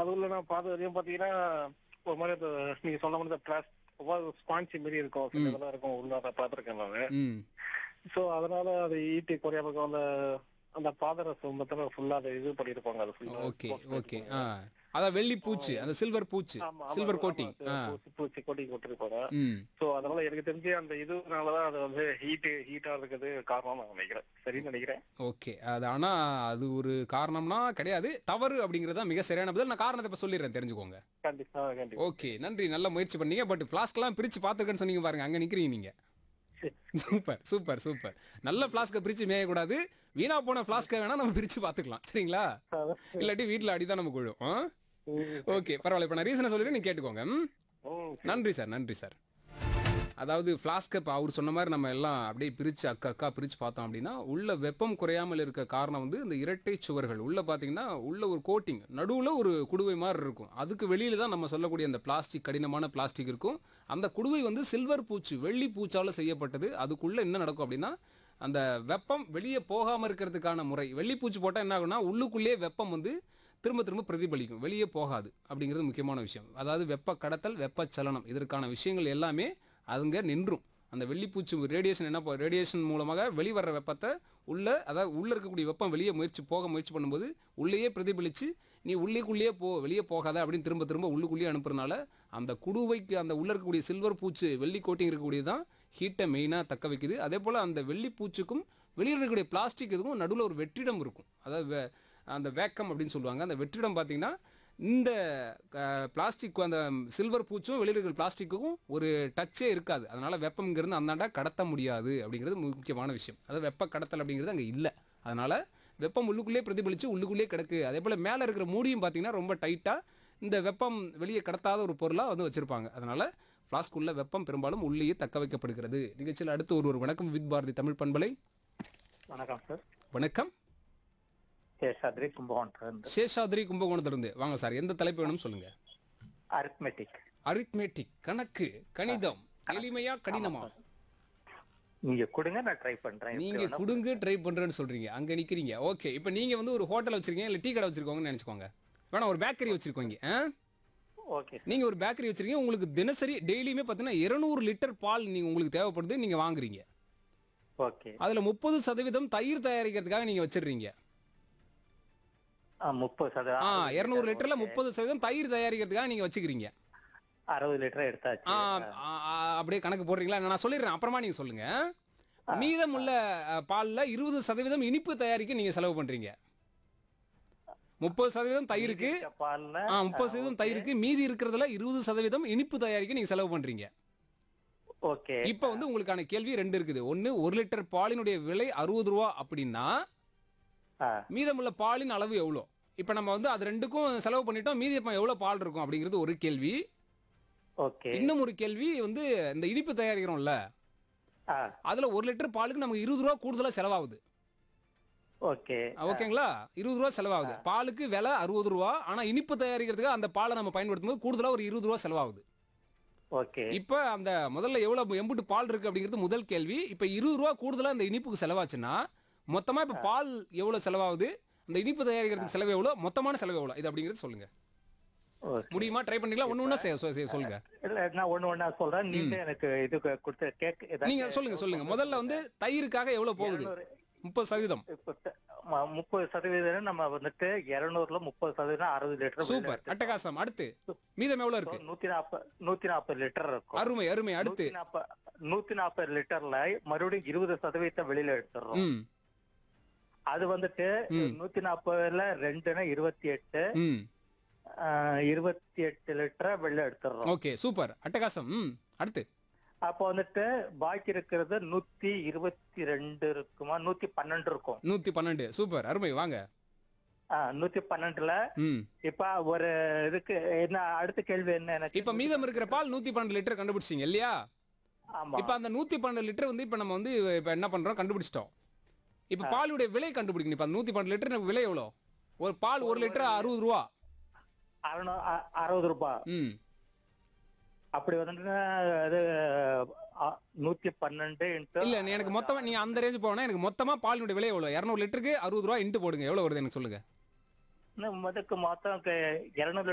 அதுல நான் பார்த்த வரையும் பாத்தீங்கன்னா ஒரு மாதிரி அந்த நீங்க சொன்ன மாதிரி இந்த பிளாஸ் ஸ்பான்சி மாதிரி இருக்கும் சில இதெல்லாம் இருக்கும் உள்ள அதை பார்த்திருக்கேன் நானு ம் சோ அதனால அது ஈட்டி குறையாம இருக்கும் அந்த அந்த பாதர சொந்தத்துல ஃபுல்லா அதை இது பண்ணிருப்பாங்க அது ஃபுல்லா ஓகே ஓகே ஆ அதான் வெள்ளி பூச்சு அந்த சில்வர் பூச்சு சில்வர் கோட்டிங் ஆ பூச்சி கோட்டிங் போட்டிருப்பாங்க ம் சோ அதனால எனக்கு தெரிஞ்சு அந்த இதுனாலதான் அது வந்து ஹீட் ஹீட்டா இருக்கிறது காரணம் நான் நினைக்கிறேன் சரின்னு நினைக்கிறேன் ஓகே அது ஆனா அது ஒரு காரணம்னா கிடையாது தவறு அப்படிங்கிறது தான் மிக சரியான பதில் நான் காரணத்தை இப்ப சொல்லிடுறேன் தெரிஞ்சுக்கோங்க கண்டிப்பா கண்டிப்பா ஓகே நன்றி நல்ல முயற்சி பண்ணீங்க பட் ஃபிளாஸ்க்லாம் பிரிச்சு பார்த்துருக்கேன்னு சொன்னீங்க பாருங்க அங்க நிக்கிறீங்க நீங்க சரி. சூப்பர் சூப்பர் சூப்பர் நல்ல ஃபிளாஸ்க்கை பிரிச்சு மேயக்கூடாது வீணா போன ஃபிளாஸ்க்கை வேணா நம்ம பிரிச்சு பார்த்துக்கலாம் சரிங்களா அதான். இல்லாட்டி வீட்டில் அடிதான் நமக்கு விழும் ம். ஓகே பரவாயில்ல இப்போ நான் ரீசனை சொல்லிட்டு நீங்க கேட்டுக்கோங்க ம்? ம். நன்றி சார் நன்றி சார் அதாவது ஃப்ளாஸ்க்கை இப்போ அவர் சொன்ன மாதிரி நம்ம எல்லாம் அப்படியே பிரித்து அக்கா அக்கா பிரித்து பார்த்தோம் அப்படின்னா உள்ள வெப்பம் குறையாமல் இருக்க காரணம் வந்து இந்த இரட்டை சுவர்கள் உள்ள பார்த்தீங்கன்னா உள்ள ஒரு கோட்டிங் நடுவில் ஒரு குடுவை மாதிரி இருக்கும் அதுக்கு வெளியில தான் நம்ம சொல்லக்கூடிய அந்த பிளாஸ்டிக் கடினமான பிளாஸ்டிக் இருக்கும் அந்த குடுவை வந்து சில்வர் பூச்சு வெள்ளி பூச்சால செய்யப்பட்டது அதுக்குள்ள என்ன நடக்கும் அப்படின்னா அந்த வெப்பம் வெளியே போகாமல் இருக்கிறதுக்கான முறை வெள்ளிப்பூச்சி போட்டால் என்ன ஆகும்னா உள்ளுக்குள்ளேயே வெப்பம் வந்து திரும்ப திரும்ப பிரதிபலிக்கும் வெளியே போகாது அப்படிங்கிறது முக்கியமான விஷயம் அதாவது வெப்ப கடத்தல் வெப்பச்சலனம் இதற்கான விஷயங்கள் எல்லாமே அதுங்க நின்றும் அந்த வெள்ளிப்பூச்சி ரேடியேஷன் என்ன ரேடியேஷன் மூலமாக வெளிவர வெப்பத்தை உள்ள அதாவது உள்ள இருக்கக்கூடிய வெப்பம் வெளியே முயற்சி போக முயற்சி பண்ணும்போது உள்ளேயே பிரதிபலிச்சு நீ உள்ளேக்குள்ளேயே போ வெளியே போகாத அப்படின்னு திரும்ப திரும்ப உள்ளுக்குள்ளேயே அனுப்புறதுனால அந்த குடுவைக்கு அந்த உள்ள இருக்கக்கூடிய சில்வர் பூச்சு வெள்ளி கோட்டிங் இருக்கக்கூடியது தான் ஹீட்டை மெயினாக தக்க வைக்குது அதே போல் அந்த வெள்ளி பூச்சுக்கும் வெளியில் இருக்கக்கூடிய பிளாஸ்டிக் இதுக்கும் நடுவில் ஒரு வெற்றிடம் இருக்கும் அதாவது வே- அந்த வேக்கம் அப்படின்னு சொல்லுவாங்க அந்த வெற்றிடம் பார்த்தீங்கன்னா இந்த பிளாஸ்டிக் அந்த சில்வர் பூச்சும் வெளியில் இருக்கிற பிளாஸ்டிக்குக்கும் ஒரு டச்சே இருக்காது அதனால வெப்பம்ங்கிறது அந்தாண்டா கடத்த முடியாது அப்படிங்கிறது முக்கியமான விஷயம் அதாவது வெப்ப கடத்தல் அப்படிங்கிறது அங்கே இல்லை அதனால வெப்பம் உள்ளுக்குள்ளேயே பிரதிபலித்து உள்ளுக்குள்ளேயே கிடக்கு அதே போல் மேலே இருக்கிற மூடியும் பார்த்தீங்கன்னா ரொம்ப டைட்டாக இந்த வெப்பம் வெளியே கடத்தாத ஒரு பொருளாக வந்து வச்சுருப்பாங்க அதனால ஃப்ளாஸ்க் உள்ள வெப்பம் பெரும்பாலும் உள்ளேயே தக்க வைக்கப்படுகிறது நிகழ்ச்சியில் அடுத்து ஒரு ஒரு வணக்கம் வித் பாரதி தமிழ் பண்பலை வணக்கம் சார் வணக்கம் சேஷாத்ரி கும்பகோணம் சேஷாத்ரி கும்பகோணத்திலிருந்து வாங்க சார் எந்த தலைப்பு வேணும் சொல்லுங்க அரித்மெட்டிக் அரித்மேட்டிக் கணக்கு கணிதம் எளிமையா கடினமா நீங்க கொடுங்க நான் ட்ரை பண்றேன் நீங்க குடுங்க ட்ரை பண்றேன்னு சொல்றீங்க அங்க நிக்கிறீங்க ஓகே இப்போ நீங்க வந்து ஒரு ஹோட்டல் வச்சிருக்கீங்க இல்ல டீ கடை வச்சிருக்கோங்கன்னு நினைச்சுக்கோங்க வேணா ஒரு பேக்கரி வச்சிருக்கோங்க ஆ? ஓகே நீங்க ஒரு பேக்கரி வச்சிருக்கீங்க உங்களுக்கு தினசரி டெய்லியுமே பார்த்தீங்கன்னா 200 லிட்டர் பால் நீங்க உங்களுக்கு தேவைப்படுது நீங்க வாங்குறீங்க ஓகே அதுல முப்பது சதவீதம் தயிர் தயாரிக்கிறதுக்காக நீங்க வச்சிடுறீங்க முப்பது ஆ சதவீதம் இருநூறு லிட்டர்ல முப்பது சதவீதம் தயிர் தயாரிக்கிறதுக்காக நீங்க வச்சுக்கிறீங்க அறுபது லிட்டர் எடுத்தாச்சு ஆ, ஆ, ஆ, அப்படியே கணக்கு போடுறீங்களா நான் சொல்லிடுறேன் அப்புறமா நீங்க சொல்லுங்க மீதமுள்ள அ, பால்ல இருபது சதவீதம் இனிப்பு தயாரிக்க நீங்க செலவு பண்றீங்க முப்பது சதவீதம் தயிருக்கு இருக்க பால்ல ஆ முப்பது சதவீதம் தயிருக்கு மீதி இருக்கிறதுல இருபது சதவீதம் இனிப்பு தயாரிக்க நீங்க செலவு பண்றீங்க ஓகே இப்போ வந்து உங்களுக்கான கேள்வி ரெண்டு இருக்குது ஒன்னு ஒரு லிட்டர் பாலினுடைய விலை அறுபது ரூபா அப்படின்னா ஆ, மீதமுள்ள பாலின் அளவு எவ்வளோ இப்போ நம்ம வந்து அது ரெண்டுக்கும் செலவு பண்ணிட்டோம் மீதி இப்போ எவ்வளோ பால் இருக்கும் அப்படிங்கிறது ஒரு கேள்வி ஓகே இன்னும் ஒரு கேள்வி வந்து இந்த இனிப்பு தயாரிக்கிறோம்ல ஆ, அதுல ஒரு லிட்டர் பாலுக்கு நமக்கு இருபது ரூபா கூடுதலா செலவாகுது ஓகே ஓகேங்களா இருபது ரூபா செலவாகுது பாலுக்கு விலை அறுபது ரூபா ஆனா இனிப்பு தயாரிக்கிறதுக்கு அந்த பாலை நம்ம பயன்படுத்தும் போது கூடுதலா ஒரு இருபது ரூபா செலவாகுது ஓகே இப்ப அந்த முதல்ல எவ்வளவு எம்புட்டு பால் இருக்கு அப்படிங்கிறது முதல் கேள்வி இப்ப இருபது ரூபா கூடுதலா அந்த இனிப்புக்கு செலவாச்சுன்னா மொத்தமா இப்ப பால் எவ்வளவு செலவாகுது அந்த இனிப்பு தயாரிக்கிறதுக்கு செலவு எவ்வளவு மொத்தமான செலவு எவ்வளவு இது அப்படிங்கிறது சொல்லுங்க ஓகே முடியுமா ட்ரை பண்ணீங்களா ஒண்ணு ஒண்ணா செ- செ- செ- சொல்லுங்க இல்ல நான் ஒண்ணு ஒண்ணா சொல்றேன் நீங்க எனக்கு இது கொடுத்த கேக் நீங்க சொல்லுங்க சொல்லுங்க முதல்ல வந்து தயிருக்காக எவ்வளவு போகுது முப்பது சதவீதம் இப்ப த- ம- முப்பது சதவீதம் நம்ம வந்துட்டு இருநூறுல முப்பது சதவீதம் அறுபது லிட்டர் சூப்பர் அட்டகாசம் அடுத்து மீதம் எவ்வளவு இருக்கு நூத்தி நாற்பது நூத்தி நாற்பது லிட்டர் இருக்கும் அருமை அருமை அடுத்து நூத்தி நாற்பது நூத்தி நாற்பது லிட்டர்ல மறுபடியும் இருபது சதவீதம் வெளியில எடுத்துடுறோம் ம் அது வந்துட்டு நூத்தி நாற்பதுல ரெண்டுன்னா இருபத்தி எட்டு ம் இருபத்தி எட்டு லிட்டரை வெளில எடுத்துடுறோம் ஓகே சூப்பர் அட்டகாசம் ம் அடுத்து அப்போ வந்துட்டு பாக்கி இருக்கிறது நூத்தி இருபத்தி ரெண்டு இருக்குமா நூத்தி பன்னெண்டு இருக்கும் நூத்தி பன்னெண்டு சூப்பர் அருமை வாங்க ஆ, நூத்தி பன்னெண்டுல ம் இப்ப ஒரு இதுக்கு என்ன அடுத்த கேள்வி என்ன எனக்கு இப்ப மீதம் இருக்கிற பால் நூத்தி பன்னெண்டு லிட்டர் கண்டுபிடிச்சிங்க இல்லையா ஆமா இப்ப அந்த நூத்தி பன்னெண்டு லிட்டர் வந்து இப்ப நம்ம வந்து இப்ப என்ன பண்றோம் கண்டுபிடிச்சிட்டோம் இப்ப பாலுடைய விலை கண்டுபிடிக்கணும் இப்ப அந்த நூத்தி பன்னெண்டு லிட்டர் நமக்கு விலை எவ்வளோ ஒரு பால் ஒரு லிட்டர் அறுபது ரூபா அறுநூ அ- அறுபது ரூபாய் ம் அப்படி வந்துட்டு அது அ, நூத்தி பன்னெண்டு இன்ட்டு இல்ல நீ எனக்கு மொத்தமா நீங்க அந்த ரேஞ்ச் போனா எனக்கு மொத்தமா பாலினுடைய விலை எவ்வளவு இரநூறு லிட்டருக்கு அறுபது ரூபா இன்ட்டு போடுங்க எவ்வளவு வருது எனக்கு சொல்லுங்க இன்னும் அதுக்கு மொத்தம் இருநூறு